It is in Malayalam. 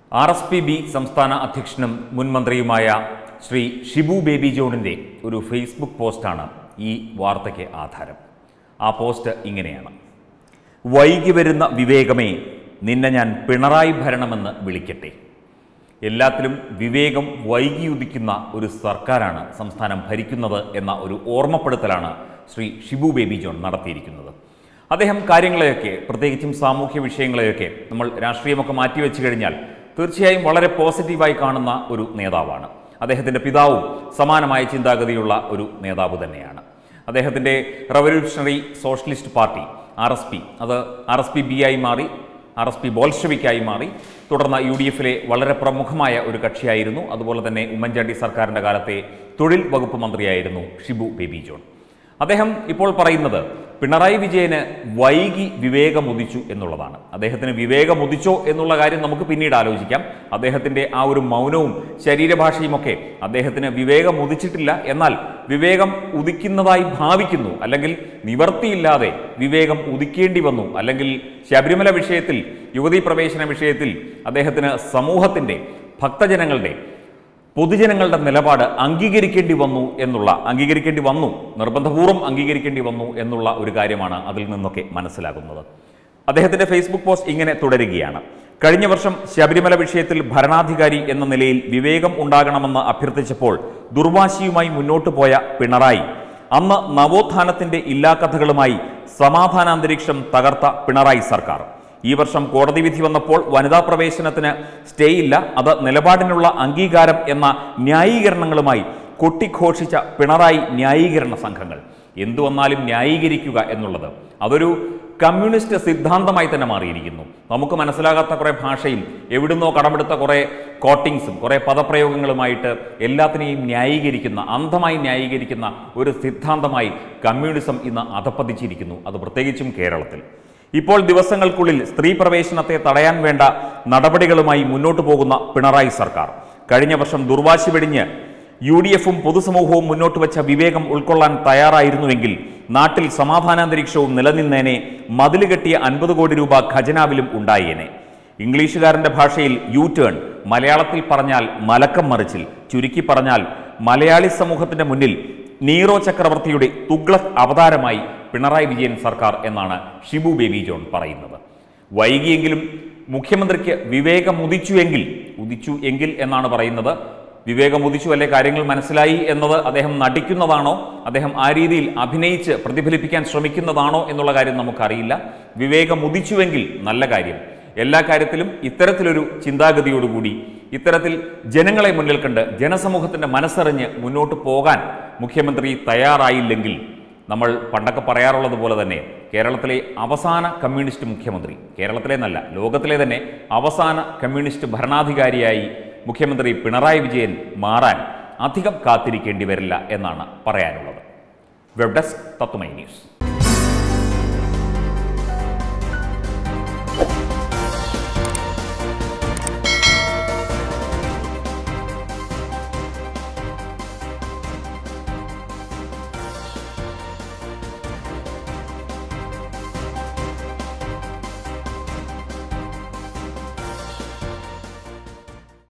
ആർ എസ് പി ബി സംസ്ഥാന അധ്യക്ഷനും മുൻ മന്ത്രിയുമായ ശ്രീ ഷിബു ബേബി ജോണിൻ്റെ ഒരു ഫേസ്ബുക്ക് പോസ്റ്റാണ് ഈ വാർത്തയ്ക്ക് ആധാരം ആ പോസ്റ്റ് ഇങ്ങനെയാണ് വൈകി വരുന്ന വിവേകമേ നിന്നെ ഞാൻ പിണറായി ഭരണമെന്ന് വിളിക്കട്ടെ എല്ലാത്തിലും വിവേകം വൈകി ഉദിക്കുന്ന ഒരു സർക്കാരാണ് സംസ്ഥാനം ഭരിക്കുന്നത് എന്ന ഒരു ഓർമ്മപ്പെടുത്തലാണ് ശ്രീ ഷിബു ബേബി ജോൺ നടത്തിയിരിക്കുന്നത് അദ്ദേഹം കാര്യങ്ങളെയൊക്കെ പ്രത്യേകിച്ചും സാമൂഹ്യ വിഷയങ്ങളെയൊക്കെ നമ്മൾ രാഷ്ട്രീയമൊക്കെ മാറ്റിവെച്ചു കഴിഞ്ഞാൽ തീർച്ചയായും വളരെ പോസിറ്റീവായി കാണുന്ന ഒരു നേതാവാണ് അദ്ദേഹത്തിൻ്റെ പിതാവും സമാനമായ ചിന്താഗതിയുള്ള ഒരു നേതാവ് തന്നെയാണ് അദ്ദേഹത്തിൻ്റെ revolutionary socialist party R S P അത് ആർ എസ് പി ബി ആയി മാറി ആർ എസ് പി ബോൾഷവിക്കായി മാറി തുടർന്ന് യു ഡി എഫിലെ വളരെ പ്രമുഖമായ ഒരു കക്ഷിയായിരുന്നു അതുപോലെ തന്നെ ഉമ്മൻചാണ്ടി സർക്കാരിൻ്റെ കാലത്തെ തൊഴിൽ വകുപ്പ് മന്ത്രിയായിരുന്നു ഷിബു ബേബി ജോൺ അദ്ദേഹം ഇപ്പോൾ പറയുന്നത് പിണറായി വിജയന് വൈകി വിവേകമുദിച്ചു എന്നുള്ളതാണ് അദ്ദേഹത്തിന് വിവേകമുദിച്ചോ എന്നുള്ള കാര്യം നമുക്ക് പിന്നീട് ആലോചിക്കാം അദ്ദേഹത്തിൻ്റെ ആ ഒരു മൗനവും ശരീരഭാഷയുമൊക്കെ അദ്ദേഹത്തിന് വിവേകമുദിച്ചിട്ടില്ല എന്നാൽ വിവേകം ഉദിക്കുന്നതായി ഭാവിക്കുന്നു അല്ലെങ്കിൽ നിവർത്തിയില്ലാതെ വിവേകം ഉദിക്കേണ്ടി വന്നു അല്ലെങ്കിൽ ശബരിമല വിഷയത്തിൽ യുവതീ പ്രവേശന വിഷയത്തിൽ അദ്ദേഹത്തിന് സമൂഹത്തിൻ്റെ ഭക്തജനങ്ങളുടെ പൊതുജനങ്ങളുടെ നിലപാട് അംഗീകരിക്കേണ്ടി വന്നു എന്നുള്ള അംഗീകരിക്കേണ്ടി വന്നു നിർബന്ധപൂർവ്വം അംഗീകരിക്കേണ്ടി വന്നു എന്നുള്ള ഒരു കാര്യമാണ് അതിൽ നിന്നൊക്കെ മനസ്സിലാകുന്നത് അദ്ദേഹത്തിന്റെ ഫേസ്ബുക്ക് പോസ്റ്റ് ഇങ്ങനെ തുടരുകയാണ് കഴിഞ്ഞ വർഷം ശബരിമല വിഷയത്തിൽ ഭരണാധികാരി എന്ന നിലയിൽ വിവേകം ഉണ്ടാകണമെന്ന് അഭ്യർത്ഥിച്ചപ്പോൾ ദുർവാശിയുമായി മുന്നോട്ടു പോയ പിണറായി അന്ന് നവോത്ഥാനത്തിന്റെ ഇല്ലാക്കഥകളുമായി സമാധാനാന്തരീക്ഷം തകർത്ത പിണറായി സർക്കാർ ഈ വർഷം കോടതി വിധി വന്നപ്പോൾ വനിതാ പ്രവേശനത്തിന് സ്റ്റേ ഇല്ല അത് നിലപാടിനുള്ള അംഗീകാരം എന്ന ന്യായീകരണങ്ങളുമായി കൊട്ടിഘോഷിച്ച പിണറായി ന്യായീകരണ സംഘങ്ങൾ എന്തു വന്നാലും ന്യായീകരിക്കുക എന്നുള്ളത് അതൊരു കമ്മ്യൂണിസ്റ്റ് സിദ്ധാന്തമായി തന്നെ മാറിയിരിക്കുന്നു നമുക്ക് മനസ്സിലാകാത്ത കുറേ ഭാഷയും എവിടുന്നോ കടമെടുത്ത കുറേ കോട്ടിങ്സും കുറേ പദപ്രയോഗങ്ങളുമായിട്ട് എല്ലാത്തിനെയും ന്യായീകരിക്കുന്ന അന്ധമായി ന്യായീകരിക്കുന്ന ഒരു സിദ്ധാന്തമായി കമ്മ്യൂണിസം ഇന്ന് അധപ്പതിച്ചിരിക്കുന്നു അത് പ്രത്യേകിച്ചും കേരളത്തിൽ ഇപ്പോൾ ദിവസങ്ങൾക്കുള്ളിൽ സ്ത്രീ പ്രവേശനത്തെ തടയാൻ വേണ്ട നടപടികളുമായി മുന്നോട്ടു പോകുന്ന പിണറായി സർക്കാർ കഴിഞ്ഞ വർഷം ദുർവാശി വെടിഞ്ഞ് യു ഡി എഫും പൊതുസമൂഹവും മുന്നോട്ട് വെച്ച വിവേകം ഉൾക്കൊള്ളാൻ തയ്യാറായിരുന്നുവെങ്കിൽ നാട്ടിൽ സമാധാനാന്തരീക്ഷവും നിലനിന്നേനെ മതില് കെട്ടിയ അൻപത് കോടി രൂപ ഖജനാവിലും ഉണ്ടായേനെ ഇംഗ്ലീഷുകാരന്റെ ഭാഷയിൽ യു ടേൺ മലയാളത്തിൽ പറഞ്ഞാൽ മലക്കം മറിച്ചിൽ ചുരുക്കി പറഞ്ഞാൽ മലയാളി സമൂഹത്തിന്റെ മുന്നിൽ നീറോ ചക്രവർത്തിയുടെ തുഗ്ലക് അവതാരമായി പിണറായി വിജയൻ സർക്കാർ എന്നാണ് ഷിബു ബേബി ജോൺ പറയുന്നത് വൈകിയെങ്കിലും മുഖ്യമന്ത്രിക്ക് വിവേകം ഉദിച്ചു എങ്കിൽ ഉദിച്ചു എങ്കിൽ എന്നാണ് പറയുന്നത് വിവേകം ഉദിച്ചു അല്ലെ കാര്യങ്ങൾ മനസ്സിലായി എന്നത് അദ്ദേഹം നടിക്കുന്നതാണോ അദ്ദേഹം ആ രീതിയിൽ അഭിനയിച്ച് പ്രതിഫലിപ്പിക്കാൻ ശ്രമിക്കുന്നതാണോ എന്നുള്ള കാര്യം നമുക്കറിയില്ല വിവേകം ഉദിച്ചുവെങ്കിൽ നല്ല കാര്യം എല്ലാ കാര്യത്തിലും ഇത്തരത്തിലൊരു ചിന്താഗതിയോടുകൂടി ഇത്തരത്തിൽ ജനങ്ങളെ മുന്നിൽ കണ്ട് ജനസമൂഹത്തിന്റെ മനസ്സറിഞ്ഞ് മുന്നോട്ട് പോകാൻ മുഖ്യമന്ത്രി തയ്യാറായില്ലെങ്കിൽ നമ്മൾ പണ്ടൊക്കെ പറയാറുള്ളത് പോലെ തന്നെ കേരളത്തിലെ അവസാന കമ്മ്യൂണിസ്റ്റ് മുഖ്യമന്ത്രി കേരളത്തിലെ നല്ല ലോകത്തിലെ തന്നെ അവസാന കമ്മ്യൂണിസ്റ്റ് ഭരണാധികാരിയായി മുഖ്യമന്ത്രി പിണറായി വിജയൻ മാറാൻ അധികം കാത്തിരിക്കേണ്ടി വരില്ല എന്നാണ് പറയാനുള്ളത് വെബ് ഡെസ്ക് തത്വമൈ ന്യൂസ്